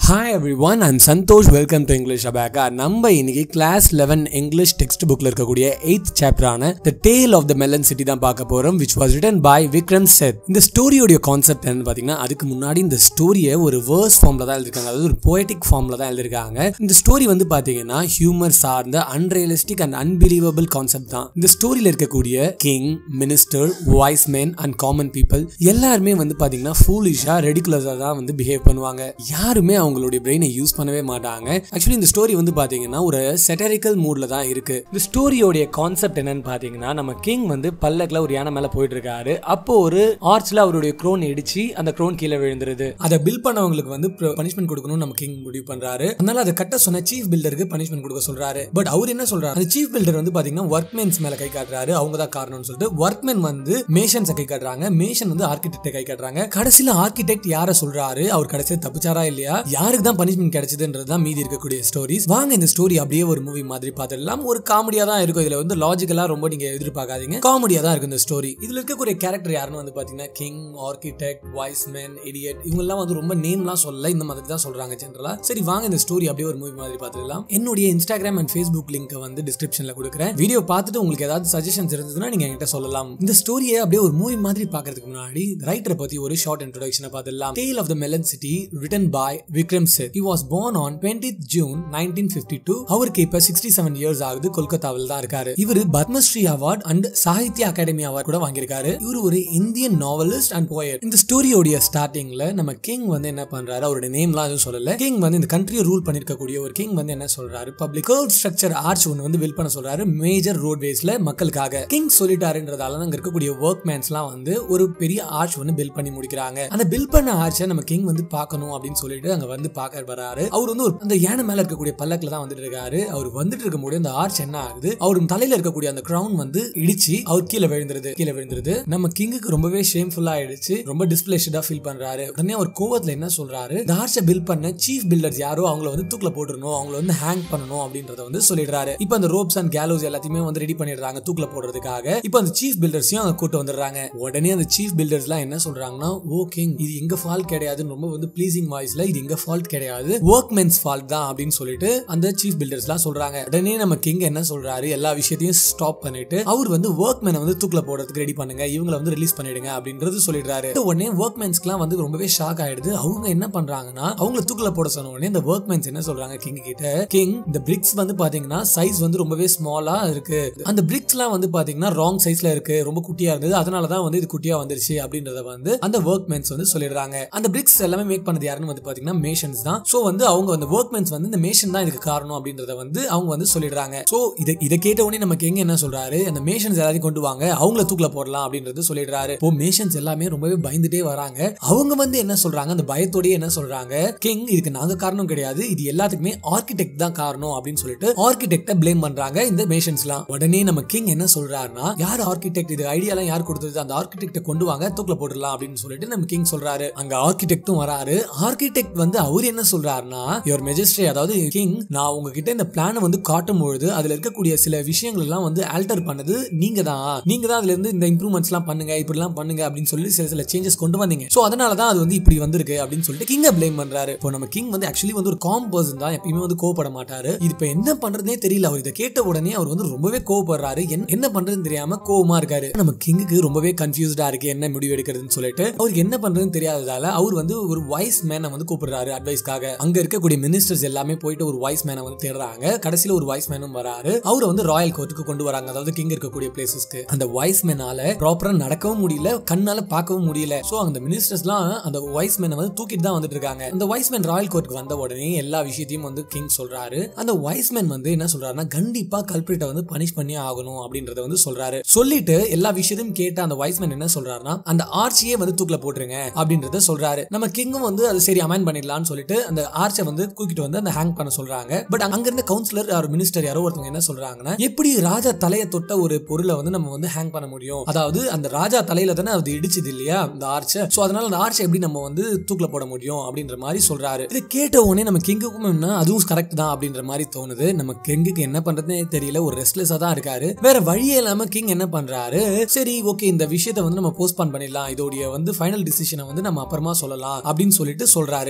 hi everyone I'm Santhosh welcome to English அபேக்கா நம்ம இன்னைக்கு கிளாஸ் லெவன் இங்கிலீஷ் டெக்ஸ்ட் புக்ல இருக்கக்கூடிய எயித் சாப்டரான the tale of the melon city தான் பார்க்க போறோம் which was written by Vikram Seth இந்த ஸ்டோரியோடைய கான்செப்ட் என்னன்னு பார்த்தீங்கன்னா அதுக்கு முன்னாடி இந்த ஸ்டோரியை ஒரு வேர்ஸ் ஃபார்ம்ல தான் எழுதிருக்காங்க அதாவது ஒரு போயட்டிக் ஃபார்ம்ல தான் எழுதிருக்காங்க இந்த ஸ்டோரி வந்து பார்த்தீங்கன்னா ஹியூமர் சார்ந்த அன்ரியலிஸ்டிக் அண்ட் அன்பிலீவபிள் கான்செப்ட் தான் இந்த ஸ்டோரியில இருக்கக்கூடிய king minister wise man and common people எல்லாருமே வந்து பார்த்தீங்கன்னா ஃபூலிஷா ரெடிகுலஸா தான் வந்து பிஹேவ் பண்ணுவாங்க யாருமே அவங்களுடைய பிரெயினை யூஸ் பண்ணவே மாட்டாங்க ஆக்சுவலி இந்த ஸ்டோரி வந்து பாத்தீங்கன்னா ஒரு செட்டரிக்கல் மூட்ல தான் இருக்கு இந்த ஸ்டோரியோடைய கான்செப்ட் என்னன்னு பாத்தீங்கன்னா நம்ம கிங் வந்து பல்லக்குல ஒரு யானை மேல போயிட்டு இருக்காரு அப்போ ஒரு ஆர்ச்ல அவருடைய க்ரோன் இடிச்சு அந்த க்ரோன் கீழே விழுந்துருது அதை பில் பண்ணவங்களுக்கு வந்து பனிஷ்மெண்ட் கொடுக்கணும்னு நம்ம கிங் முடிவு பண்றாரு அதனால அதை கட்ட சொன்ன சீஃப் பில்டருக்கு பனிஷ்மெண்ட் கொடுக்க சொல்றாரு பட் அவர் என்ன சொல்றாரு அந்த சீஃப் பில்டர் வந்து பாத்தீங்கன்னா ஒர்க்மென்ஸ் மேல கை காட்டுறாரு அவங்க தான் காரணம்னு சொல்லிட்டு ஒர்க்மென் வந்து மேஷன்ஸை கை காட்டுறாங்க மேஷன் வந்து ஆர்கிடெக்ட் கை காட்டுறாங்க கடைசியில ஆர்கிடெக்ட் யார சொல்றாரு அவர் கடைசியில் தப்பிச்சாரா இல்லையா யாருக்கு தான் பனிஷ்மெண்ட் கிடைச்சதுன்றது தான் மீதி இருக்கக்கூடிய ஸ்டோரிஸ் வாங்க இந்த ஸ்டோரி அப்படியே ஒரு மூவி மாதிரி பார்த்துடலாம் ஒரு காமெடியா தான் இருக்கும் இதுல வந்து லாஜிக்கலா ரொம்ப நீங்க எதிர்பார்க்காதீங்க காமெடியா தான் இருக்கும் இந்த ஸ்டோரி இதுல இருக்கக்கூடிய கேரக்டர் யாருன்னு வந்து பாத்தீங்கன்னா கிங் ஆர்கிடெக்ட் வாய்ஸ்மேன் இடியட் இவங்க எல்லாம் வந்து ரொம்ப நேம்லாம் சொல்லல இந்த மாதிரி தான் சொல்றாங்க ஜென்ரலா சரி வாங்க இந்த ஸ்டோரி அப்படியே ஒரு மூவி மாதிரி பார்த்துடலாம் என்னுடைய இன்ஸ்டாகிராம் அண்ட் ஃபேஸ்புக் லிங்க் வந்து டிஸ்கிரிப்ஷன்ல கொடுக்குறேன் வீடியோ பார்த்துட்டு உங்களுக்கு ஏதாவது சஜஷன்ஸ் இருந்ததுன்னா நீங்க என்கிட்ட சொல்லலாம் இந்த ஸ்டோரியை அப்படியே ஒரு மூவி மாதிரி பார்க்கறதுக்கு முன்னாடி ரைட்டரை பத்தி ஒரு ஷார்ட் இன்ட்ரோடக்ஷனை பார்த்துடலாம் tale of the melon city written by Vikram Seth he was born on 20th June 1952 அவருக்கு இப்ப 67 இயர்ஸ் ஆகுது கொல்கத்தாவில் தான் இருக்காரு இவர் Padmashri award and Sahitya Akademi award கூட வாங்கியிருக்காரு இவர் ஒரு இந்தியன் நாவலிஸ்ட் அண்ட் போயட் இந்த ஸ்டோரியோடைய ஸ்டார்டிங்ல நம்ம கிங் வந்து என்ன பண்றாரு அவருடைய நேம்லாம் எதுவும் சொல்லல கிங் வந்து இந்த கண்ட்ரியை ரூல் பண்ணிருக்கக்கூடிய ஒரு கிங் வந்து என்ன சொல்றாரு பப்ளிக் கர்வ் ஸ்ட்ரக்சர் ஆர்ச் ஒன்று வந்து பில் பண்ண சொல்றாரு மேஜர் ரோட்வேஸ்ல மக்களுக்காக கிங் சொல்லிட்டாருன்றதால அங்க இருக்கக்கூடிய ஒர்க் மேன்ஸ்லாம் வந்து ஒரு பெரிய ஆர்ச் ஒன்று பில் பண்ணி முடிக்கிறாங்க அந்த பில் பண்ண ஆர்ச்சை நம்ம கிங் வந்து பார்க்கணும் அப்படின்னு சொல்லிட்டு அங்க வந்து பார்க்க வராரு அவர் வந்து ஒரு அந்த யானை மேல இருக்கக்கூடிய பல்லக்கில் தான் வந்துட்டு இருக்காரு அவர் வந்துட்டு இருக்கும்போது அந்த ஆர்ச் என்ன ஆகுது அவர் தலையில இருக்கக்கூடிய அந்த கிரவுன் வந்து இடிச்சு அவர் கீழே விழுந்துருது கீழே விழுந்துருது நம்ம கிங்குக்கு ரொம்பவே ஷேம்ஃபுல்லா ஆயிடுச்சு ரொம்ப டிஸ்பிளேஷடா ஃபீல் பண்றாரு உடனே அவர் கோவத்துல என்ன சொல்றாரு இந்த ஆர்ச்சை பில் பண்ண சீஃப் பில்டர்ஸ் யாரோ அவங்கள வந்து தூக்கில போட்டுருணும் அவங்கள வந்து ஹேங் பண்ணணும் அப்படின்றத வந்து சொல்லிடுறாரு இப்போ அந்த ரோப்ஸ் அண்ட் கேலோஸ் எல்லாத்தையுமே வந்து ரெடி பண்ணிடுறாங்க தூக்கில போடுறதுக்காக இப்போ அந்த சீஃப் பில்டர்ஸையும் அங்க கூட்டு வந்துடுறாங்க உடனே அந்த சீஃப் பில்டர்ஸ் எல்லாம் என்ன சொல்றாங்கன்னா ஓ கிங் இது எங்க ஃபால்ட் கிடையாதுன்னு ரொம்ப வந்து ப்ளீசிங் வாய்ஸ்ல இது எங்க ஃபால்ட் கிடையாது ஒர்க்மென்ஸ் ஃபால்ட் தான் அப்படின்னு சொல்லிட்டு அந்த சீஃப் பில்டர்ஸ் எல்லாம் சொல்றாங்க உடனே நம்ம கிங் என்ன சொல்றாரு எல்லா விஷயத்தையும் ஸ்டாப் பண்ணிட்டு அவர் வந்து ஒர்க்மேனை வந்து தூக்கில போடுறதுக்கு ரெடி பண்ணுங்க இவங்கள வந்து ரிலீஸ் பண்ணிடுங்க அப்படின்றது சொல்லிடுறாரு உடனே ஒர்க்மேன்ஸ்க்குலாம் வந்து ரொம்பவே ஷாக் ஆயிடுது அவங்க என்ன பண்றாங்கன்னா அவங்கள தூக்கில போட சொன்ன உடனே இந்த ஒர்க்மேன்ஸ் என்ன சொல்றாங்க கிங் கிட்ட கிங் இந்த பிரிக்ஸ் வந்து பாத்தீங்கன்னா சைஸ் வந்து ரொம்பவே ஸ்மாலா இருக்கு அந்த பிரிக்ஸ் எல்லாம் வந்து பாத்தீங்கன்னா ராங் சைஸ்ல இருக்கு ரொம்ப குட்டியா இருந்தது அதனாலதான் வந்து இது குட்டியா வந்துருச்சு அப்படின்றத வந்து அந்த ஒர்க்மேன்ஸ் வந்து சொல்லிடுறாங்க அந்த பிரிக்ஸ் எல்லாமே மேக் பண்ணது யாருன்னு வந்து பாத்தீங்கன்னா மேஷன்ஸ் தான் சோ வந்து அவங்க அந்த ஒர்க்மென்ஸ் வந்து இந்த மேஷன் தான் இதுக்கு காரணம் அப்படின்றத வந்து அவங்க வந்து சொல்லிடுறாங்க சோ இதை இதை கேட்ட உடனே நமக்கு எங்க என்ன சொல்றாரு அந்த மேஷன்ஸ் எல்லாத்தையும் கொண்டு வாங்க அவங்கள தூக்கில போடலாம் அப்படின்றது சொல்லிடுறாரு இப்போ மேஷன்ஸ் எல்லாமே ரொம்பவே பயந்துட்டே வராங்க அவங்க வந்து என்ன சொல்றாங்க அந்த பயத்தோடய என்ன சொல்றாங்க கிங் இதுக்கு நாங்க காரணம் கிடையாது இது எல்லாத்துக்குமே ஆர்கிடெக்ட் தான் காரணம் அப்படின்னு சொல்லிட்டு ஆர்கிடெக்ட பிளேம் பண்றாங்க இந்த மேஷன்ஸ்லாம் உடனே நம்ம கிங் என்ன சொல்றாருன்னா யார் ஆர்கிடெக்ட் இது ஐடியாலாம் யார் கொடுத்தது அந்த ஆர்கிடெக்ட கொண்டு வாங்க தூக்கில போட்டுடலாம் அப்படின்னு சொல்லிட்டு நம்ம கிங் சொல்றாரு அங்க ஆர்கிடெக்டும் வராரு ஆர்கிடெக்ட் வந்து அவர் என்ன சொல்றாருன்னா யுவர் மெஜஸ்ட்ரி அதாவது கிங் நான் உங்ககிட்ட இந்த பிளானை வந்து காட்டும் பொழுது அதுல இருக்கக்கூடிய சில விஷயங்கள் எல்லாம் வந்து ஆல்டர் பண்ணது நீங்க தான் நீங்க தான் அதுல இருந்து இந்த இம்ப்ரூவ்மெண்ட்ஸ் எல்லாம் பண்ணுங்க இப்படி எல்லாம் பண்ணுங்க அப்படின்னு சொல்லி சில சில சேஞ்சஸ் கொண்டு வந்தீங்க சோ அதனால தான் அது வந்து இப்படி வந்திருக்கு அப்படின்னு சொல்லிட்டு கிங்க பிளேம் பண்றாரு இப்போ நம்ம கிங் வந்து ஆக்சுவலி வந்து ஒரு காம் பர்சன் தான் எப்பயுமே வந்து கோவப்பட மாட்டாரு இது இப்போ என்ன பண்றதுனே தெரியல அவர் இதை கேட்ட உடனே அவர் வந்து ரொம்பவே கோவப்படுறாரு என்ன- என்ன பண்றதுன்னு தெரியாம கோவமா இருக்காரு நம்ம கிங்குக்கு ரொம்பவே கன்ஃபியூஸ்டா இருக்கு என்ன முடிவு எடுக்கிறதுன்னு சொல்லிட்டு அவருக்கு என்ன பண்றதுன்னு தெரியாததால அவர் வந்து ஒரு வாய்ஸ் மேனை வந்து கூப்பிடுறாரு அட்வைஸ்க்காக அங்க இருக்கக்கூடிய மினிஸ்டர்ஸ் எல்லாமே போயிட்டு ஒரு வாய்ஸ் மேனை வந்து தேடுறாங்க கடைசியில ஒரு வாய்ஸ் மேனும் வராரு அவரை வந்து ராயல் கோர்ட்டுக்கு கொண்டு வராங்க அதாவது கிங் இருக்கக்கூடிய பிளேசஸ்க்கு அந்த வாய்ஸ் மேனால ப்ராப்பரா நடக்கவும் முடியல கண்ணால பார்க்கவும் முடியல சோ அந்த மினிஸ்டர்ஸ்லாம் அந்த வாய்ஸ் மேனை வந்து தூக்கிட்டு தான் வந்துட்டு இருக்காங்க அந்த வாய்ஸ் மேன் ராயல் கோர்ட்டுக்கு வந்த உடனே எல்லா விஷயத்தையும் வந்து கிங் சொல்றாரு அந்த வாய்ஸ் மேன் வந்து என்ன சொல்றாருன்னா கண்டிப்பா கல்பிரிட்ட வந்து பனிஷ் பண்ணி ஆகணும் அப்படின்றத வந்து சொல்றாரு சொல்லிட்டு எல்லா விஷயத்தையும் கேட்ட அந்த வாய்ஸ் மேன் என்ன சொல்றாருன்னா அந்த ஆர்ச்சியே வந்து தூக்கில போட்டுருங்க அப்படின்றத சொல்றாரு நம்ம கிங்கும் வந்து அது சரி அமைன் பண்ணிடலாம்னு சொல்லிட்டு அந்த ஆர்ச்சை வந்து தூக்கிட்டு வந்து அந்த ஹேங் பண்ண சொல்றாங்க பட் அங்க இருந்த கவுன்சிலர் ஒரு மினிஸ்டர் யாரோ ஒருத்தவங்க என்ன சொல்றாங்கன்னா எப்படி ராஜா தலையை தொட்ட ஒரு பொருளை வந்து நம்ம வந்து ஹேங் பண்ண முடியும் அதாவது அந்த ராஜா தலையில தானே அது இடிச்சது இல்லையா அந்த ஆர்ச்சை சோ அதனால அந்த ஆர்ச்சை எப்படி நம்ம வந்து தூக்கில போட முடியும் அப்படின்ற மாதிரி சொல்றாரு இதை கேட்ட உடனே நம்ம கிங்குக்கும் என்ன அதுவும் கரெக்ட் தான் அப்படின்ற மாதிரி தோணுது நம்ம கிங்குக்கு என்ன பண்றதுனே தெரியல ஒரு ரெஸ்ட்லெஸ்ஸா தான் இருக்காரு வேற வழியே இல்லாம கிங் என்ன பண்றாரு சரி ஓகே இந்த விஷயத்தை வந்து நம்ம போஸ்ட்பான் பண்ணிடலாம் இதோடைய வந்து ஃபைனல் டிசிஷனை வந்து நம்ம அப்புறமா சொல்லலாம் அப்படின்னு சொல்லிட்டு சொல்றாரு அந்த நேஷன்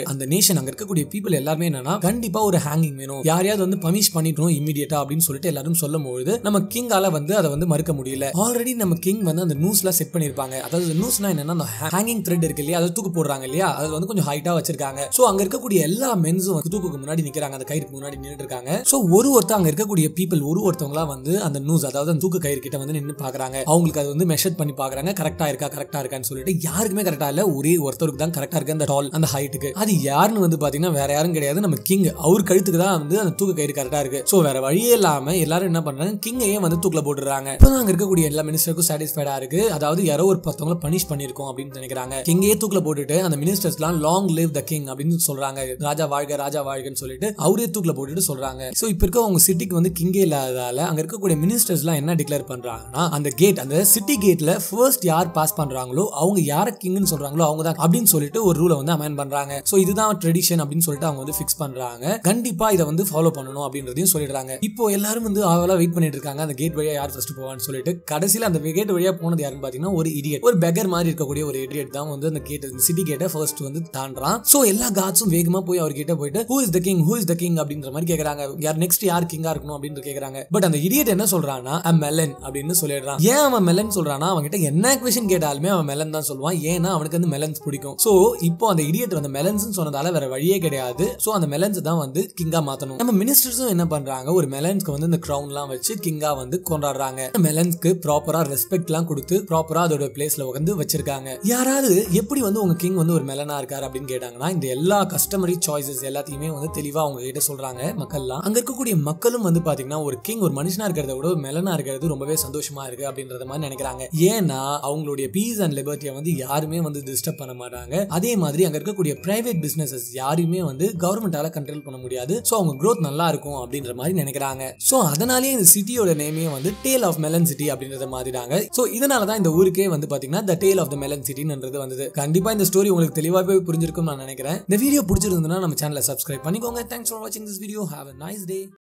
ட்ரெடிஷன் அங்க இருக்கக்கூடிய பீப்புள் எல்லாருமே என்னன்னா கண்டிப்பா ஒரு ஹேங்கிங் வேணும் யாரையாவது வந்து பனிஷ் பண்ணிட்டோம் இமீடியட்டா அப்படின்னு சொல்லிட்டு எல்லாரும் சொல்லும் பொழுது நம்ம கிங்கால வந்து அதை வந்து மறுக்க முடியல ஆல்ரெடி நம்ம கிங் வந்து அந்த நியூஸ்ல செட் பண்ணிருப்பாங்க அதாவது நியூஸ்னா என்னன்னா அந்த ஹேங்கிங் த்ரெட் இருக்கு இல்லையா அதை தூக்கு போடுறாங்க இல்லையா அது வந்து கொஞ்சம் ஹைட்டா வச்சிருக்காங்க சோ அங்க இருக்கக்கூடிய எல்லா மென்ஸும் வந்து தூக்குக்கு முன்னாடி நிக்கிறாங்க அந்த கயிறுக்கு முன்னாடி நின்னுட்டு இருக்காங்க சோ ஒரு ஒருத்தர் அங்க இருக்கக்கூடிய பீப்புள் ஒரு ஒருத்தவங்களா வந்து அந்த நியூஸ் அதாவது அந்த தூக்கு கயிறு கிட்ட வந்து நின்னு பாக்குறாங்க அவங்களுக்கு அது வந்து மெஷர் பண்ணி பாக்குறாங்க கரெக்டா இருக்கா கரெக்டா இருக்கான்னு சொல்லிட்டு யாருக்குமே கரெக்டா இல்ல ஒரே ஒருத்தருக்கு தான் கரெக்டா இருக்கு அந்த டால் அந்த ஹைட்டுக்கு அது யாருன்னு வந்து பாத்தீங்கன்னா வேற யாரும் கிடையாது நம்ம கிங் அவர் கழுத்துக்கு தான் வந்து அந்த தூக்கு கயிறு கரெக்டா இருக்கு சோ வேற வழியே இல்லாம எல்லாரும் என்ன பண்றாங்க கிங்கையே வந்து தூக்கில போட்டுறாங்க இப்போ அங்க இருக்கக்கூடிய எல்லா மினிஸ்டருக்கும் சாட்டிஸ்ஃபைடா இருக்கு அதாவது யாரோ ஒரு பத்தவங்கள பனிஷ் பண்ணிருக்கோம் அப்படின்னு நினைக்கிறாங்க கிங்கையே தூக்கில போட்டுட்டு அந்த மினிஸ்டர்ஸ்லாம் லாங் லிவ் த கிங் அப்படின்னு சொல்றாங்க ராஜா வாழ்க ராஜா வாழ்கன்னு சொல்லிட்டு அவரே தூக்கில போட்டுட்டு சொல்றாங்க சோ இப்போ இருக்க அவங்க சிட்டிக்கு வந்து கிங்கே இல்லாததால அங்க இருக்கக்கூடிய மினிஸ்டர்ஸ்லாம் என்ன டிக்ளேர் பண்றாங்கன்னா அந்த கேட் அந்த சிட்டி கேட்ல ஃபர்ஸ்ட் யார் பாஸ் பண்றாங்களோ அவங்க யார கிங்னு சொல்றாங்களோ அவங்க தான் அப்படின்னு சொல்லிட்டு ஒரு ரூலை வந்து அமெண்ட் பண்றாங்க சோ இதுதான் ட்ரெடிஷன் அப்படின்னு சொல்லிட்டு அவங்க வந்து ஃபிக்ஸ் பண்றாங்க கண்டிப்பா இதை வந்து ஃபாலோ பண்ணணும் அப்படின்றதையும் சொல்லிடுறாங்க இப்போ எல்லாரும் வந்து ஆவலா வெயிட் பண்ணிட்டு இருக்காங்க அந்த கேட் வழியா யார் ஃபர்ஸ்ட் போவான்னு சொல்லிட்டு கடைசியில் அந்த கேட் வழியா போனது யாருன்னு பாத்தீங்கன்னா ஒரு இடியட் ஒரு பெகர் மாதிரி இருக்கக்கூடிய ஒரு இடியட் தான் வந்து அந்த கேட் இந்த சிட்டி கேட்டை ஃபர்ஸ்ட் வந்து தாண்டான் சோ எல்லா காட்ஸும் வேகமா போய் அவர் கிட்ட போயிட்டு who is the king who is the king அப்படின்ற மாதிரி கேக்குறாங்க யார் நெக்ஸ்ட் யார் கிங்கா இருக்கணும் அப்படின்னு கேக்குறாங்க பட் அந்த இடியட் என்ன சொல்றான்னா அ மெலன் அப்படின்னு சொல்லிடுறான் ஏன் அவன் மெலன் சொல்றானா அவன் கிட்ட என்ன கொஸ்டின் கேட்டாலுமே அவன் மெலன் தான் சொல்லுவான் ஏன்னா அவனுக்கு வந்து மெலன்ஸ் பிடிக்கும் சோ இப்போ அந்த இடியட் அந்த மெலன்ஸ் சொன்னதால வேற வழியே கிடையாது சோ அந்த மெலன்ஸ் தான் வந்து கிங்கா மாத்தணும் நம்ம மினிஸ்டர்ஸும் என்ன பண்றாங்க ஒரு மெலன்ஸ்க்கு வந்து இந்த கிரவுன்லாம் வச்சு கிங்கா வந்து கொண்டாடுறாங்க மெலன்ஸ்க்கு ப்ராப்பரா ரெஸ்பெக்ட் எல்லாம் கொடுத்து ப்ராப்பரா அதோட பிளேஸ்ல வந்து வச்சிருக்காங்க யாராவது எப்படி வந்து உங்க கிங் வந்து ஒரு மெலனா இருக்காரு அப்படின்னு கேட்டாங்கன்னா இந்த எல்லா கஸ்டமரி சாய்ஸஸ் எல்லாத்தையுமே வந்து தெளிவா அவங்க கிட்ட சொல்றாங்க மக்கள்லாம் அங்க இருக்கக்கூடிய மக்களும் வந்து பாத்தீங்கன்னா ஒரு கிங் ஒரு மனுஷனா இருக்கிறத விட ஒரு மெலனா இருக்கிறது ரொம்பவே சந்தோஷமா இருக்கு அப்படின்றத மாதிரி நினைக்கிறாங்க ஏன்னா அவங்களுடைய பீஸ் அண்ட் லிபர்ட்டியை வந்து யாருமே வந்து டிஸ்டர்ப் பண்ண மாட்டாங்க அதே மாதிரி அங்க இருக்கக்கூடிய பிரைவேட் பிசினஸஸ் யாரையுமே வந்து கவர்மெண்டால கண்ட்ரோல் பண்ண முடியாது சோ அவங்க growth நல்லா இருக்கும் அப்படின்ற மாதிரி நினைக்கிறாங்க சோ அதனாலேயே இந்த சிட்டியோட நேமே வந்து டேல் ஆஃப் மெலன் சிட்டி அப்படின்றத மாதிரிடாங்க சோ இதனால தான் இந்த ஊருக்கே வந்து பாத்தீங்கன்னா the tale of the melon சிட்டின்றது வந்தது கண்டிப்பா இந்த ஸ்டோரி உங்களுக்கு தெளிவாகவே புரிஞ்சிருக்கும் நான் நினைக்கிறேன் இந்த வீடியோ பிடிச்சிருந்ததுன்னா நம்ம சேனலை சப்ஸ்கிரைப் பண்ணிக்கோங்க தேங்க்ஸ் ஃபார் வாட்சிங் this video have a nice day